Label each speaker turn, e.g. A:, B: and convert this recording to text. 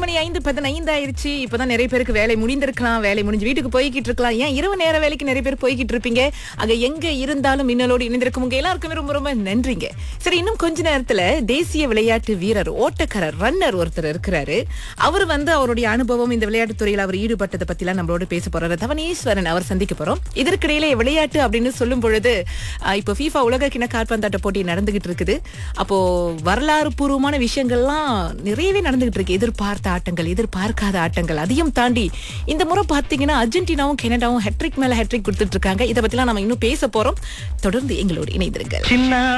A: மணி ஐந்து பதினைந்து ஆயிருச்சு இப்பதான் நிறைய பேருக்கு வேலை முடிந்திருக்கலாம் வேலை முடிஞ்சு வீட்டுக்கு போய்கிட்டு இருக்கலாம் ஏன் இரவு நேர வேலைக்கு நிறைய பேர் போய்கிட்டு இருப்பீங்க அங்க எங்க இருந்தாலும் மின்னலோடு இணைந்திருக்கும் உங்க எல்லாருக்குமே ரொம்ப ரொம்ப நன்றிங்க சரி இன்னும் கொஞ்ச நேரத்துல தேசிய விளையாட்டு வீரர் ஓட்டக்காரர் ரன்னர் ஒருத்தர் இருக்கிறாரு அவர் வந்து அவருடைய அனுபவம் இந்த விளையாட்டு துறையில் அவர் ஈடுபட்டதை பத்தி எல்லாம் நம்மளோட பேச போறாரு தவனேஸ்வரன் அவர் சந்திக்க போறோம் இதற்கிடையில விளையாட்டு அப்படின்னு சொல்லும் பொழுது ஆஹ், இப்போ FIFA உலக கிண கால்பந்தாட்ட போட்டி நடந்துகிட்டு இருக்குது அப்போ வரலாறு பூர்வமான விஷயங்கள்லாம் நிறையவே நடந்துகிட்டு இருக்கு எதிர்பார்த்த ஆட்டங்கள் எதிர்பார்க்காத ஆட்டங்கள் அதையும் தாண்டி இந்த முறை பார்த்தீங்கன்னா அர்ஜென்டினாவும் கனடாவும் ஹெட்ரிக் மேல ஹெட்ரிக் கொடுத்துட்டு இருக்காங்க இதை பத்திலாம் நம்ம இன்னும் பேச போறோம் தொடர்ந்து எங்களோடு இணைந்திருங்கள்
B: சின்ன